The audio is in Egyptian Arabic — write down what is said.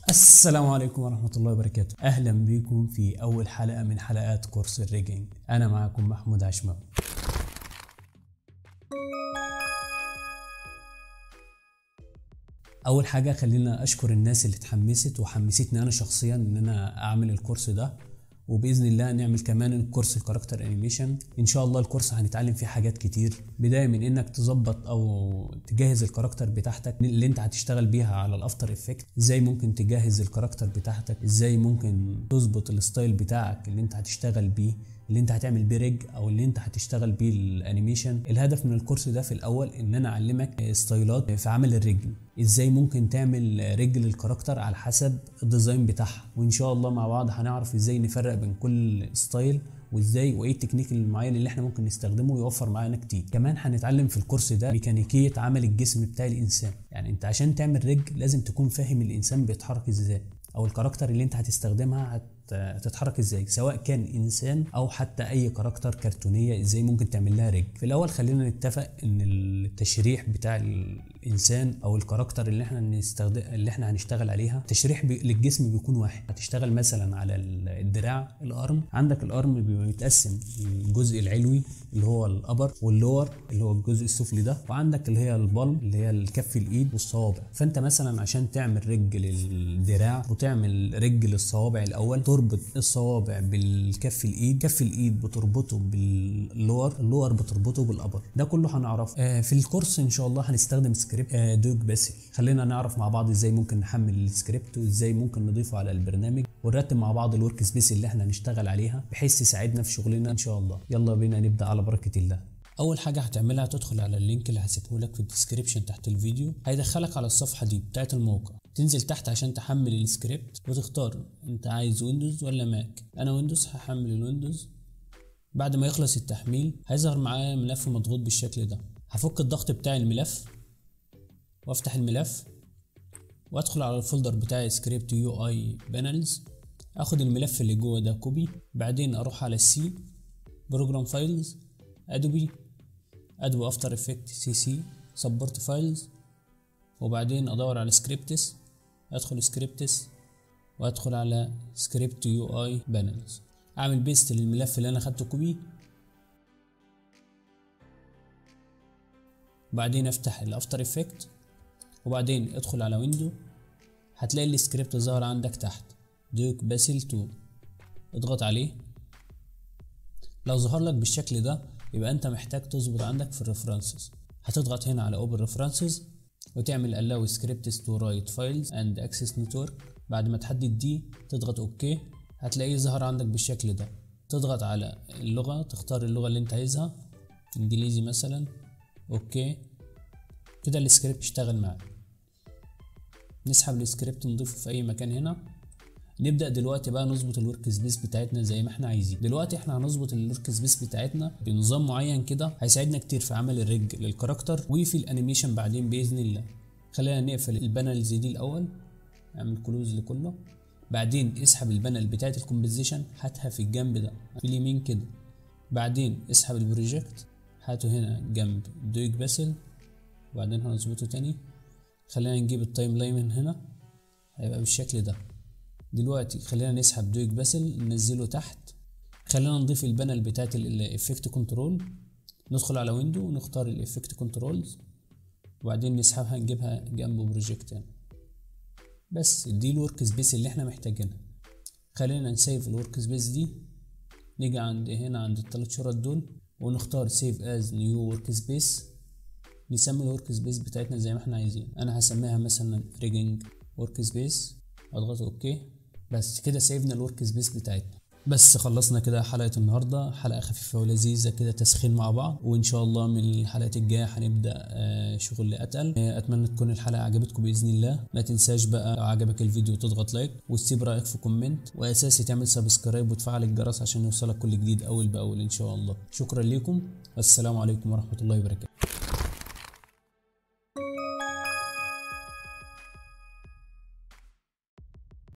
السلام عليكم ورحمة الله وبركاته أهلا بكم في أول حلقة من حلقات كورس الريجنج أنا معكم محمود عشماوي أول حاجة خلينا أشكر الناس اللي اتحمست وحمستني أنا شخصيا إن أنا أعمل الكورس ده وباذن الله نعمل كمان الكورس الكاركتر انيميشن ان شاء الله الكورس هنتعلم فيه حاجات كتير بدايه من انك تظبط او تجهز الكاركتر بتاعتك اللي انت هتشتغل بيها على الافتر افكت ازاي ممكن تجهز الكاركتر بتاعتك ازاي ممكن تظبط الستايل بتاعك اللي انت هتشتغل بيه اللي انت هتعمل بيه ريج او اللي انت هتشتغل بيه الانيميشن الهدف من الكورس ده في الاول ان انا اعلمك ستايلات في عمل الرجل ازاي ممكن تعمل رجل للكاركتر على حسب الديزاين بتاعها وان شاء الله مع بعض هنعرف ازاي نفرق بين كل ستايل وازاي وايه التكنيك المعين اللي احنا ممكن نستخدمه ويوفر معانا كتير كمان هنتعلم في الكورس ده ميكانيكيه عمل الجسم بتاع الانسان يعني انت عشان تعمل رج لازم تكون فاهم الانسان بيتحرك ازاي او الكاركتر اللي انت هتستخدمها هتتحرك ازاي سواء كان انسان او حتى اي كاركتر كرتونيه ازاي ممكن تعمل لها ريج في الاول خلينا نتفق ان التشريح بتاع الانسان او الكاركتر اللي احنا نستخدم اللي احنا هنشتغل عليها تشريح بي... للجسم بيكون واحد هتشتغل مثلا على الدراع الارم عندك الارم بيبقى متقسم الجزء العلوي اللي هو الابر واللور اللي هو الجزء السفلي ده وعندك اللي هي البالم اللي هي الكف الايد والصوابع فانت مثلا عشان تعمل رج للدراع وتعمل رج للصوابع الاول تربط الصوابع بالكف الايد كف الايد بتربطه باللور اللور بتربطه بالابر ده كله هنعرفه آه في الكورس ان شاء الله هنستخدم سكريبت آه دوج باسل خلينا نعرف مع بعض ازاي ممكن نحمل السكريبت وازاي ممكن نضيفه على البرنامج ونرتب مع بعض الورك سبيس اللي احنا هنشتغل عليها بحيث تساعدنا في شغلنا ان شاء الله يلا بينا نبدا على بركه الله اول حاجه هتعملها تدخل على اللينك اللي هسيبه لك في الديسكريبشن تحت الفيديو هيدخلك على الصفحه دي بتاعت الموقع تنزل تحت عشان تحمل السكريبت وتختار انت عايز ويندوز ولا ماك انا ويندوز هحمل الويندوز بعد ما يخلص التحميل هيظهر معايا ملف مضغوط بالشكل ده هفك الضغط بتاع الملف وافتح الملف وادخل على الفولدر بتاع سكريبت يو اي بانلز اخد الملف اللي جوه ده كوبي بعدين اروح على السي بروجرام فايلز ادوبي ادوبي افتر افكت سي سي سبورت فايلز وبعدين ادور على سكريبتس ادخل سكريبتس وادخل على سكريبت يو اي بانلز اعمل بيست للملف اللي انا خدته كوبي وبعدين افتح الافتر افكت وبعدين ادخل على ويندو هتلاقي السكريبت ظهر عندك تحت دوك باسل 2 اضغط عليه لو ظهر لك بالشكل ده يبقى انت محتاج تظبط عندك في الريفرنسز هتضغط هنا على اوبن ريفرنسز وتعمل allow scripts to write files and access network بعد ما تحدد دي تضغط اوكي هتلاقيه ظهر عندك بالشكل ده تضغط على اللغة تختار اللغة اللي انت عايزها انجليزي مثلا اوكي كده السكريبت اشتغل معاك نسحب السكريبت نضيفه في اي مكان هنا نبدا دلوقتي بقى نظبط الورك سبيس بتاعتنا زي ما احنا عايزين دلوقتي احنا هنظبط الورك سبيس بتاعتنا بنظام معين كده هيساعدنا كتير في عمل الرج للكاركتر وفي الانيميشن بعدين باذن الله خلينا نقفل البانلز دي الاول اعمل كلوز لكله بعدين اسحب البانل بتاعت الكومبوزيشن هاتها في الجنب ده في اليمين كده بعدين اسحب البروجكت هاته هنا جنب دويك باسل وبعدين هنظبطه تاني خلينا نجيب التايم لاين من هنا هيبقى بالشكل ده دلوقتي خلينا نسحب دويك باسل ننزله تحت خلينا نضيف البانل بتاعت الافكت كنترول ندخل على ويندو ونختار الافكت كنترولز وبعدين نسحبها نجيبها جنب بروجكت بس دي الورك سبيس اللي احنا محتاجينها خلينا نسيف الورك سبيس دي نيجي عند هنا عند الثلاث شرط دول ونختار سيف از نيو ورك سبيس نسمي الورك سبيس بتاعتنا زي ما احنا عايزين انا هسميها مثلا ريجنج ورك سبيس اضغط اوكي بس كده سيفنا الورك سبيس بتاعتنا بس خلصنا كده حلقة النهاردة حلقة خفيفة ولذيذة كده تسخين مع بعض وإن شاء الله من الحلقات الجاية هنبدأ شغل أتقل أتمنى تكون الحلقة عجبتكم بإذن الله ما تنساش بقى لو عجبك الفيديو تضغط لايك وتسيب رأيك في كومنت وأساسي تعمل سبسكرايب وتفعل الجرس عشان يوصلك كل جديد أول بأول إن شاء الله شكرا لكم والسلام عليكم ورحمة الله وبركاته